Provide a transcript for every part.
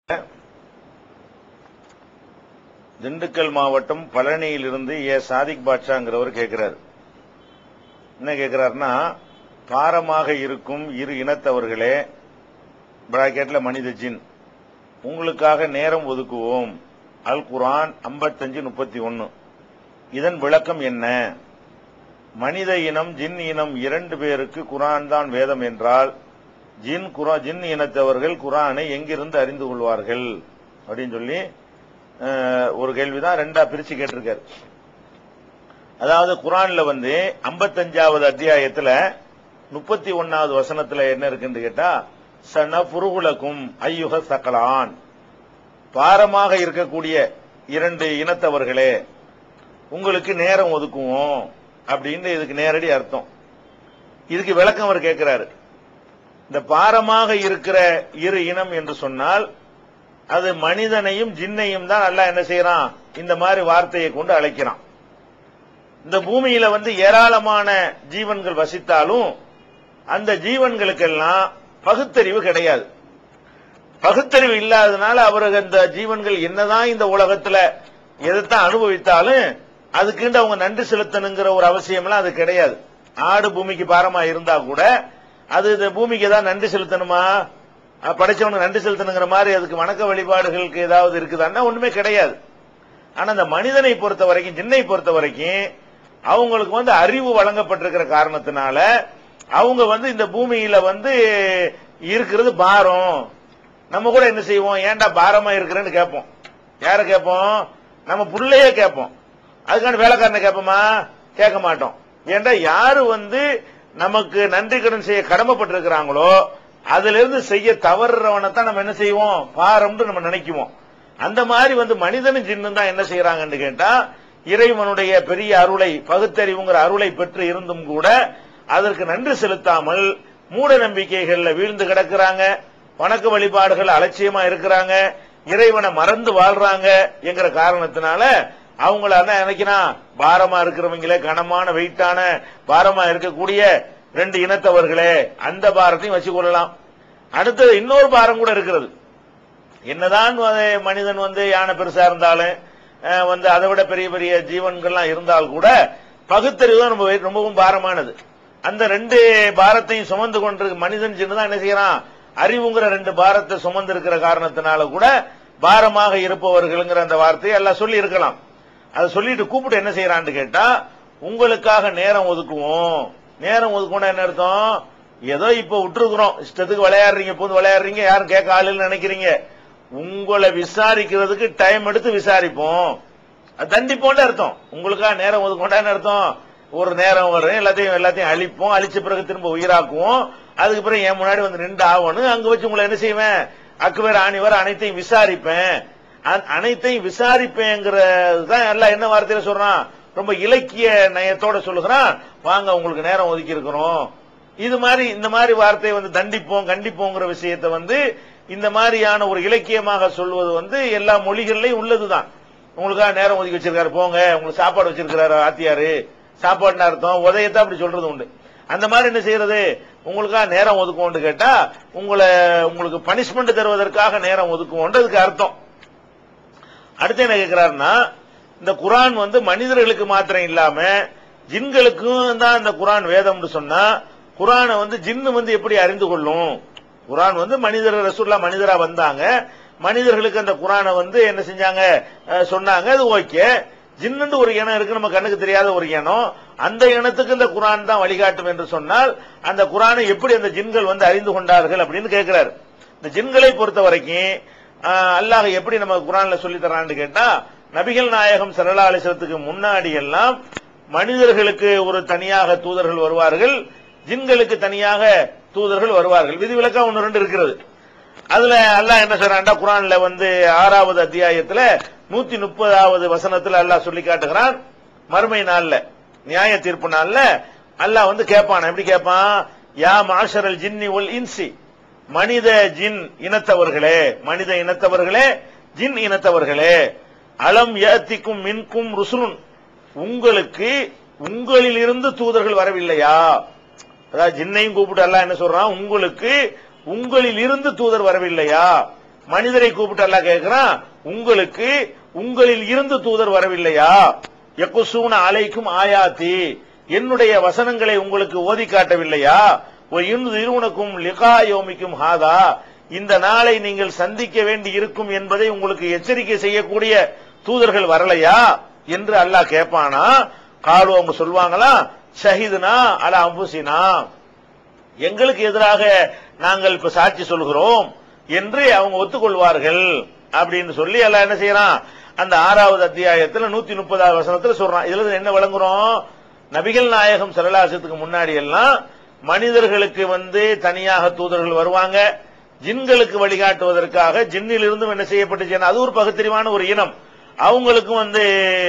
திண்டுக்கல் மாவட்டம் பழனியிலிருந்து ஏ சாதிக் பாட்ஷாங்கிறவர் கேட்கிறார் என்ன கேட்கிறாருன்னா பாரமாக இருக்கும் இரு இனத்தவர்களே பிராக்கெட்ல மனித ஜின் உங்களுக்காக நேரம் ஒதுக்குவோம் அல் குர்ஆன் 55 முப்பத்தி ஒன்னு இதன் விளக்கம் என்ன மனித இனம் ஜின் இனம் இரண்டு பேருக்கு குர்ஆன் தான் வேதம் என்றால் ஜின் குரா ஜின் இனத்தவர்கள் குர்ஆனை எங்கிருந்து அறிந்து கொள்வார்கள் அப்படின்னு சொல்லி அஹ், ஒரு கேள்விதான் ரெண்டா பிரிச்சு கேட்டிருக்காரு அதாவது குர்ஆன்ல வந்து 55வது அத்தியாயத்துல முப்பத்தி ஒன்னாவது வசனத்துல என்ன இருக்குன்னு கேட்டா சன புருகுலக்கும் ஐயுக சக்கலான் பாரமாக இருக்கக்கூடிய இரண்டு இனத்தவர்களே உங்களுக்கு நேரம் ஒதுக்குவோம் அப்படின்னு இதுக்கு நேரடி அர்த்தம் இதுக்கு விளக்கம் அவர் கேட்கிறாரு இந்த பாரமாக இருக்கிற இரு இனம் என்று சொன்னால் அது மனிதனையும் ஜின்னையும் தான் அல்லாஹ் என்ன செய்யறான் இந்த மாதிரி வார்த்தையை கொண்டு அழைக்கிறான் இந்த பூமியில வந்து ஏராளமான ஜீவன்கள் வசித்தாலும் அந்த ஜீவன்களுக்கெல்லாம் பகுத்தறிவு கிடையாது பகுத்தறிவு இல்லாததுனால அவர்கள் அந்த ஜீவன்கள் என்னதான் இந்த உலகத்துல எதைத்தான் அனுபவித்தாலும் அதுக்குண்டு அவங்க நன்றி செலுத்தணுங்கிற ஒரு அவசியம்லாம் அது கிடையாது ஆடு பூமிக்கு பாரமா இருந்தா கூட அது இந்த பூமிக்கு ஏதாவது நன்றி செலுத்தணுமா அஹ் படைச்சவனுக்கு நன்றி செலுத்தணுங்கிற மாதிரி அதுக்கு வணக்க வழிபாடுகளுக்கு ஏதாவது இருக்குதான்னா ஒண்ணுமே கிடையாது ஆனா அந்த மனிதனை பொறுத்த வரைக்கும் ஜின்னை பொறுத்த வரைக்கும் அவங்களுக்கு வந்து அறிவு வழங்கப்பட்டிருக்கிற காரணத்தினால அவங்க வந்து இந்த பூமியில வந்து இருக்கிறது பாரம் நம்ம கூட என்ன செய்வோம் ஏன்டா பாரமா இருக்கிறேன்னு கேட்போம் யார கேட்போம் நம்ம புள்ளையே கேட்போம் அதுக்கான வேலைக்காரனை கேட்போமா கேட்க மாட்டோம் ஏன்டா யாரு வந்து நமக்கு நன்றி கடன் செய்ய கடமைப்பட்டிருக்கிறாங்களோ அதுல இருந்து செய்ய தவறுறவனை தான் நம்ம என்ன செய்வோம் பாரம்னு நம்ம நினைக்குவோம் அந்த மாதிரி வந்து மனிதனும் ஜின்னும் தான் என்ன செய்யறாங்கன்னு கேட்டா இறைவனுடைய பெரிய அருளை பகுத்தறிவுங்கிற அருளை பெற்று இருந்தும் கூட அதற்கு நன்றி செலுத்தாமல் மூட நம்பிக்கைகள்ல வீழ்ந்து கிடக்குறாங்க வணக்க வழிபாடுகள் அலட்சியமா இருக்கிறாங்க இறைவனை மறந்து வாழ்றாங்க என்கிற காரணத்தினால அவங்கள என்ன நினைக்கிறான் பாரமா இருக்கிறவங்களே கனமான வெயிட்டான பாரமா இருக்கக்கூடிய ரெண்டு இனத்தவர்களே அந்த பாரத்தையும் வச்சு கொள்ளலாம் அடுத்தது இன்னொரு பாரம் கூட இருக்கிறது என்னதான் வந்து மனிதன் வந்து யானை பெருசா இருந்தாலும் அஹ், வந்து அதை விட பெரிய பெரிய ஜீவன்கள்லாம் இருந்தால் கூட பகுத்தறிவு தான் ரொம்ப ரொம்பவும் பாரமானது அந்த ரெண்டு பாரத்தையும் சுமந்து கொண்டு மனிதன் சின்ன தான் என்ன செய்யறான் அறிவுங்கிற ரெண்டு பாரத்தை சுமந்து இருக்கிற காரணத்தினால கூட பாரமாக இருப்பவர்கள்ங்கிற அந்த வார்த்தையை எல்லாம் சொல்லி இருக்கலாம் அதை சொல்லிட்டு கூப்பிட்டு என்ன செய்யறான்னு கேட்டா உங்களுக்காக நேரம் ஒதுக்குவோம் நேரம் ஒதுக்கணும் என்ன அர்த்தம் ஏதோ இப்ப விட்டுருக்குறோம் இஷ்டத்துக்கு விளையாடுறீங்க போது விளையாடுறீங்க யாரும் கேட்க ஆள் இல்லைன்னு நினைக்கிறீங்க உங்களை விசாரிக்கிறதுக்கு டைம் எடுத்து விசாரிப்போம் அது தண்டிப்போம்னு அர்த்தம் உங்களுக்காக நேரம் ஒதுக்கொண்டான்னு அர்த்தம் ஒரு நேரம் வரும் எல்லாத்தையும் எல்லாத்தையும் அழிப்போம் அழிச்ச பிறகு திரும்ப உயிராக்குவோம் அதுக்கு பிறகு என் முன்னாடி வந்து நின்று ஆகணும் அங்க வச்சு உங்களை என்ன செய்வேன் அக்குவேர் ஆணிவர் அனைத்தையும் விசாரிப்பேன் அ- அனைத்தையும் விசாரிப்பேங்கிறது தான் எல்லாம் என்ன வார்த்தையில சொல்றான் ரொம்ப இலக்கிய நயத்தோட சொல்லுகிறான் வாங்க உங்களுக்கு நேரம் ஒதுக்கி இருக்கிறோம் இது மாதிரி இந்த மாதிரி வார்த்தையை வந்து தண்டிப்போம் கண்டிப்போங்கிற விஷயத்தை வந்து இந்த மாதிரியான ஒரு இலக்கியமாக சொல்வது வந்து எல்லா மொழிகள்லயும் உள்ளதுதான் உங்களுக்காக நேரம் ஒதுக்கி வச்சிருக்காரு போங்க உங்களுக்கு சாப்பாடு வச்சிருக்கிறாரு ஆத்தியாரு சாப்பாடுன்னு அர்த்தம் உதயத்தை அப்படி சொல்றது உண்டு அந்த மாதிரி என்ன செய்யறது உங்களுக்காக நேரம் ஒதுக்குவோம்னு கேட்டா உங்களை உங்களுக்கு பனிஷ்மெண்ட் தருவதற்காக நேரம் ஒதுக்குவோன்றதுக்கு அர்த்தம் அடுத்து என்ன கேட்கிறாருன்னா இந்த குரான் வந்து மனிதர்களுக்கு மாத்திரம் இல்லாம ஜின்களுக்கும் தான் இந்த குரான் வேதம்னு சொன்னா குரானை வந்து ஜின்னு வந்து எப்படி அறிந்து கொள்ளும் குரான் வந்து மனிதர் ரசூல்லா மனிதரா வந்தாங்க மனிதர்களுக்கு அந்த குரானை வந்து என்ன செஞ்சாங்க அஹ், சொன்னாங்க அது ஓகே ஜின்னு ஒரு இனம் இருக்கு நம்ம கண்ணுக்கு தெரியாத ஒரு இனம் அந்த இனத்துக்கு இந்த குரான் தான் வழிகாட்டும் என்று சொன்னால் அந்த குரானை எப்படி அந்த ஜின்கள் வந்து அறிந்து கொண்டார்கள் அப்படின்னு கேட்கிறாரு இந்த ஜின்களை பொறுத்த வரைக்கும் ஆஹ், அல்லாஹ் எப்படி நம்ம குரான்ல சொல்லி தரான்னு கேட்டா நபிகள் நாயகம் சல்லா அலிசத்துக்கு முன்னாடி எல்லாம் மனிதர்களுக்கு ஒரு தனியாக தூதர்கள் வருவார்கள் ஜின்களுக்கு தனியாக தூதர்கள் வருவார்கள் விதிவிலக்கா ஒன்று ரெண்டு இருக்கிறது அதுல அல்லாஹ் என்ன சொல்றான்டா குரான்ல வந்து ஆறாவது அத்தியாயத்துல நூத்தி முப்பதாவது வசனத்துல அல்லாஹ் சொல்லி காட்டுகிறான் மறுமை நாள்ல நியாய தீர்ப்பு நாள்ல அல்லாஹ் வந்து கேட்பான் எப்படி கேட்பான் யா மாஷரல் ஜின்னி ஒல் இன்சி மனித ஜின் இனத்தவர்களே மனித இனத்தவர்களே ஜின் இனத்தவர்களே அலம் ஏத்திக்கும் மின்கும் ருசுலுன் உங்களுக்கு உங்களில் இருந்து தூதர்கள் வரவில்லையா அதாவது ஜின்னையும் கூப்பிட்டு அல்லாஹ் என்ன சொல்றான் உங்களுக்கு உங்களில் இருந்து தூதர் வரவில்லையா மனிதரை கூப்பிட்டு அல்லாஹ் கேட்கிறான் உங்களுக்கு உங்களில் இருந்து தூதர் வரவில்லையா எக்குசூன அலைக்கும் ஆயாத்தி என்னுடைய வசனங்களை உங்களுக்கு ஓதி காட்டவில்லையா இருவனுக்கும் லிகா யோமிக்கும் ஹாதா இந்த நாளை நீங்கள் சந்திக்க வேண்டி இருக்கும் என்பதை உங்களுக்கு எச்சரிக்கை செய்யக்கூடிய தூதர்கள் வரலையா என்று அல்லாஹ் கேட்பானா காலு அவங்க சொல்லுவாங்களா ஷஹீதுனா அல அம்புசினா எங்களுக்கு எதிராக நாங்கள் இப்ப சாட்சி சொல்கிறோம் என்று அவங்க ஒத்துக்கொள்வார்கள் அப்படின்னு சொல்லி எல்லாம் என்ன செய்யறான் அந்த ஆறாவது அத்தியாயத்துல நூத்தி முப்பதாவது வசனத்துல சொல்றான் இதுல இருந்து என்ன விளங்குறோம் நபிகள் நாயகம் சரலாசத்துக்கு முன்னாடி எல்லாம் மனிதர்களுக்கு வந்து தனியாக தூதர்கள் வருவாங்க ஜின்களுக்கு வழிகாட்டுவதற்காக ஜின்னில் இருந்தும் என்ன செய்யப்பட்டுச்சு அது ஒரு பகுத்தறிவான ஒரு இனம் அவங்களுக்கும் வந்து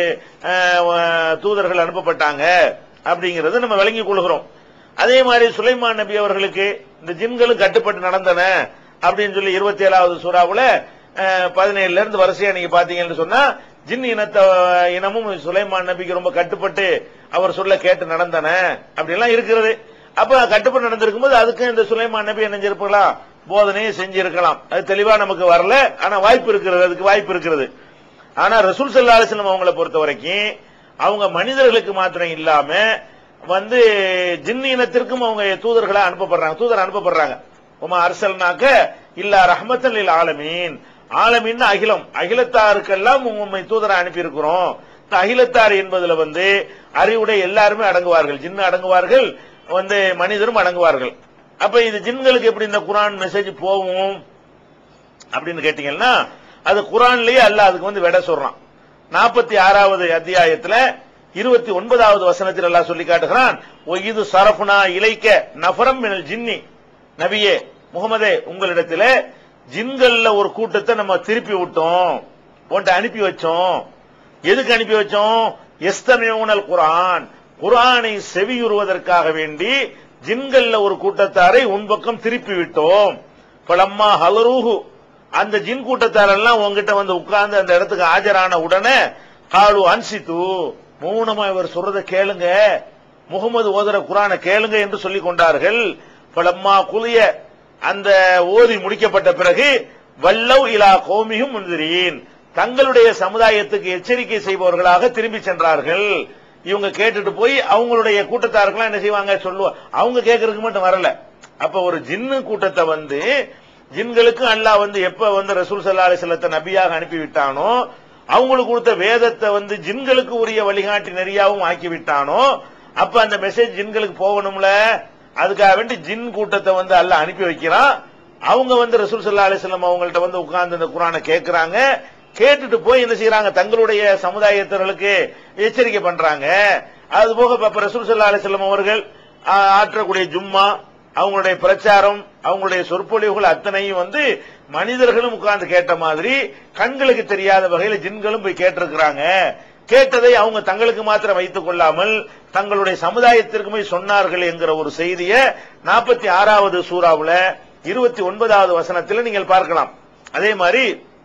அஹ், தூதர்கள் அனுப்பப்பட்டாங்க அப்படிங்கறது நம்ம விளங்கிக் கொள்கிறோம் அதே மாதிரி சுலைமான் நபி அவர்களுக்கு இந்த ஜின்களும் கட்டுப்பட்டு நடந்தன அப்படின்னு சொல்லி இருபத்தி ஏழாவது சூறாவுல பதினேழுல இருந்து வரிசையா நீங்க பாத்தீங்கன்னு சொன்னா ஜின் இனத்த இனமும் சுலைமான் நபிக்கு ரொம்ப கட்டுப்பட்டு அவர் சொல்ல கேட்டு நடந்தன அப்படிலாம் இருக்கிறது அப்ப கட்டுப்பட்டு நடந்திருக்கும் போது அதுக்கு இந்த சுலைமான் நபி என்ன செஞ்சிருக்கலாம் போதனையை செஞ்சிருக்கலாம் அது தெளிவா நமக்கு வரல ஆனா வாய்ப்பு இருக்கிறது அதுக்கு வாய்ப்பு இருக்கிறது ஆனா ரசூல் சல்லா அலிஸ்லாம் அவங்களை பொறுத்த வரைக்கும் அவங்க மனிதர்களுக்கு மாத்திரம் இல்லாம வந்து ஜின் இனத்திற்கும் அவங்க தூதர்களா அனுப்பப்படுறாங்க தூதர் அனுப்பப்படுறாங்க உமா அரசல்னாக்க இல்ல ரஹமத்தன் லில் ஆலமீன் ஆலமீன் அகிலம் அகிலத்தாருக்கெல்லாம் உண்மை தூதரை அனுப்பி இருக்கிறோம் இந்த அகிலத்தார் என்பதுல வந்து அறிவுடைய எல்லாருமே அடங்குவார்கள் ஜின்னு அடங்குவார்கள் வந்து மனிதரும் அடங்குவார்கள் அப்ப இது ஜின்களுக்கு எப்படி இந்த குரான் மெசேஜ் போகும் அப்படின்னு கேட்டீங்கன்னா அது குரான்லயே அல்ல அதுக்கு வந்து விட சொல்றான் நாற்பத்தி ஆறாவது அத்தியாயத்துல இருபத்தி ஒன்பதாவது வசனத்தில் அல்லாஹ் சொல்லி காட்டுகிறான் "ஒ இது சரஃபுனா இலைக்க நஃபரம் மினல் ஜின்னி நபியே முகமதே உங்களிடத்துல ஜின்கள்ல ஒரு கூட்டத்தை நம்ம திருப்பி விட்டோம் உன்ட்ட அனுப்பி வச்சோம் எதுக்கு அனுப்பி வச்சோம் எஸ்தமியூனல் குரான் குரானை செவியுறுவதற்காக வேண்டி ஜின்கள்ல ஒரு கூட்டத்தாரை உன் பக்கம் திருப்பி விட்டோம் பலம்மா ஹலரூஹு அந்த ஜின் கூட்டத்தாரெல்லாம் உங்ககிட்ட வந்து உட்கார்ந்து அந்த இடத்துக்கு ஆஜரான உடனே காலு அன்சித்து மௌனமா இவர் சொல்றதை கேளுங்க முகமது ஓதுற குரானை கேளுங்க என்று சொல்லிக் கொண்டார்கள் பலம்மா குலிய அந்த ஓதி முடிக்கப்பட்ட பிறகு வல்லவ் இலா கோமியும் முந்திரீன் தங்களுடைய சமுதாயத்துக்கு எச்சரிக்கை செய்பவர்களாக திரும்பி சென்றார்கள் இவங்க கேட்டுட்டு போய் அவங்களுடைய கூட்டத்தாருக்கெல்லாம் என்ன செய்வாங்க சொல்லுவா அவங்க கேட்கறதுக்கு மட்டும் வரல அப்ப ஒரு ஜின்னு கூட்டத்தை வந்து ஜின்களுக்கு அல்லாஹ் வந்து எப்ப வந்து ரசூல் சல்லா அலிஸ்லத்தை நபியாக அனுப்பி விட்டானோ அவங்களுக்கு கொடுத்த வேதத்தை வந்து ஜின்களுக்கு உரிய வழிகாட்டி நெறியாவும் ஆக்கி விட்டானோ அப்ப அந்த மெசேஜ் ஜின்களுக்கு போகணும்ல அதுக்காக வேண்டி ஜின் கூட்டத்தை வந்து அல்லாஹ் அனுப்பி வைக்கிறான் அவங்க வந்து ரசூல் சல்லா அலிஸ்லாம் அவங்கள்ட்ட வந்து உட்கார்ந்து இந்த குரானை கேட்கறாங்க கேட்டுட்டு போய் என்ன செய்யறாங்க தங்களுடைய சமுதாயத்தவர்களுக்கு எச்சரிக்கை பண்றாங்க அது போக இப்ப ரசூல் சல்லா அலிஸ்லாம் அவர்கள் ஆ, ஆற்றக்கூடிய ஜும்மா அவங்களுடைய பிரச்சாரம் அவங்களுடைய சொற்பொழிவுகள் அத்தனையும் வந்து மனிதர்களும் உட்கார்ந்து கேட்ட மாதிரி கண்களுக்கு தெரியாத வகையில ஜின்களும் போய் கேட்டிருக்கிறாங்க கேட்டதை அவங்க தங்களுக்கு மாத்திரம் வைத்துக் கொள்ளாமல் தங்களுடைய சமுதாயத்திற்குமே சொன்னார்கள் என்கிற ஒரு செய்தியை நாற்பத்தி ஆறாவது சூறாவுல இருபத்தி ஒன்பதாவது வசனத்தில் நீங்கள் பார்க்கலாம் அதே மாதிரி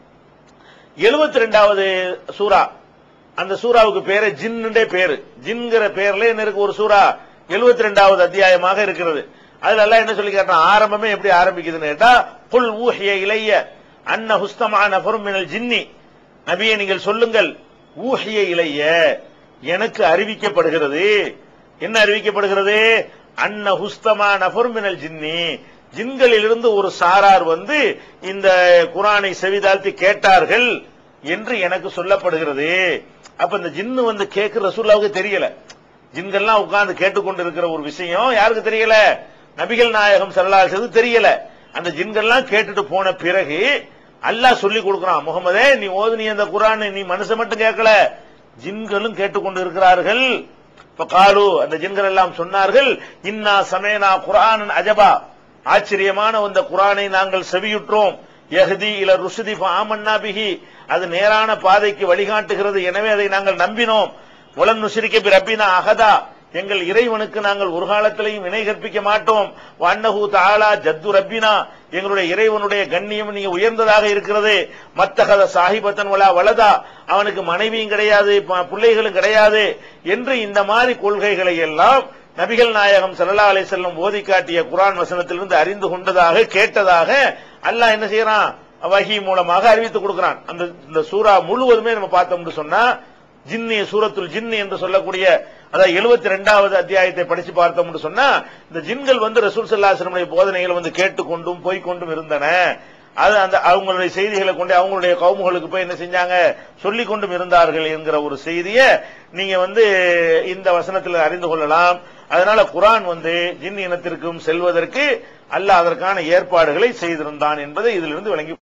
எழுபத்தி ரெண்டாவது சூரா அந்த சூறாவுக்கு பேரு ஜின்னுடைய பேரு ஜின்கிற பேர்ல என்ன இருக்கு ஒரு சூறா எழுபத்தி ரெண்டாவது அத்தியாயமாக இருக்கிறது அதுல எல்லாம் என்ன சொல்லி கேட்டான் ஆரம்பமே எப்படி ஆரம்பிக்குதுன்னு கேட்டா புல் ஊஹிய இளைய அன்ன ஹுஸ்தமா நபரும் மினல் ஜின்னி நபியை நீங்கள் சொல்லுங்கள் ஊஹிய இளைய எனக்கு அறிவிக்கப்படுகிறது என்ன அறிவிக்கப்படுகிறது அன்ன ஹுஸ்தமா நபர் மினல் ஜின்னி ஜின்களிலிருந்து ஒரு சாரார் வந்து இந்த குரானை செவிதாழ்த்தி கேட்டார்கள் என்று எனக்கு சொல்லப்படுகிறது அப்ப இந்த ஜின்னு வந்து கேட்கிற ரசூல்லாவுக்கு தெரியல ஜின்கள்லாம் உட்கார்ந்து கேட்டுக்கொண்டு இருக்கிற ஒரு விஷயம் யாருக்கு தெரியல நபிகள் நாயகம் சல்லாசது தெரியல அந்த ஜின்கள்லாம் கேட்டுட்டு போன பிறகு அல்லாஹ் சொல்லி கொடுக்கிறான் முகமதே நீ ஓது நீ அந்த குரான் நீ மனுஷன் மட்டும் கேட்கல ஜின்களும் கேட்டுக்கொண்டு இருக்கிறார்கள் இப்ப காலு அந்த ஜின்கள் எல்லாம் சொன்னார்கள் இன்னா சமேனா குரான் அஜபா ஆச்சரியமான அந்த குரானை நாங்கள் செவியுற்றோம் யஹ்தி இல ருஷதி ஆமன்னா பிஹி அது நேரான பாதைக்கு வழிகாட்டுகிறது எனவே அதை நாங்கள் நம்பினோம் உலன் நுசிரிக்க பி ரப்பினா அகதா எங்கள் இறைவனுக்கு நாங்கள் ஒரு காலத்திலையும் இணை கற்பிக்க மாட்டோம் வன்னஹு தாலா ஜத்து ரப்பினா எங்களுடைய இறைவனுடைய கண்ணியம் நீங்க உயர்ந்ததாக இருக்கிறது மத்தகத சாஹிபத்தன் வலா வலதா அவனுக்கு மனைவியும் கிடையாது ப- பிள்ளைகளும் கிடையாது என்று இந்த மாதிரி கொள்கைகளை எல்லாம் நபிகள் நாயகம் ஸல்லல்லாஹு அலைஹி வஸல்லம் ஓதி காட்டிய குர்ஆன் வசனத்திலிருந்து அறிந்து கொண்டதாக கேட்டதாக அல்லாஹ் என்ன செய்யறான் வஹி மூலமாக அறிவித்து கொடுக்கிறான் அந்த இந்த சூரா முழுவதுமே நம்ம பார்த்தோம்னு சொன்னா ஜின்னி சூரத்துல் ஜின்னி என்று சொல்லக்கூடிய அதாவது எழுபத்தி ரெண்டாவது அத்தியாயத்தை படிச்சு பார்த்தோம்னு சொன்னா இந்த ஜின்கள் வந்து ரசூல் சல்லாஹனுடைய போதனைகள் வந்து கேட்டுக்கொண்டும் போய்க்கொண்டும் இருந்தன அது அந்த அவங்களுடைய செய்திகளை கொண்டு அவங்களுடைய கவுமுகளுக்கு போய் என்ன செஞ்சாங்க சொல்லிக் கொண்டும் இருந்தார்கள் என்கிற ஒரு செய்தியை நீங்க வந்து இந்த வசனத்தில் அறிந்து கொள்ளலாம் அதனால குரான் வந்து ஜின் இனத்திற்கும் செல்வதற்கு அல்லாஹ் அதற்கான ஏற்பாடுகளை செய்திருந்தான் என்பதை இதிலிருந்து விளங்கி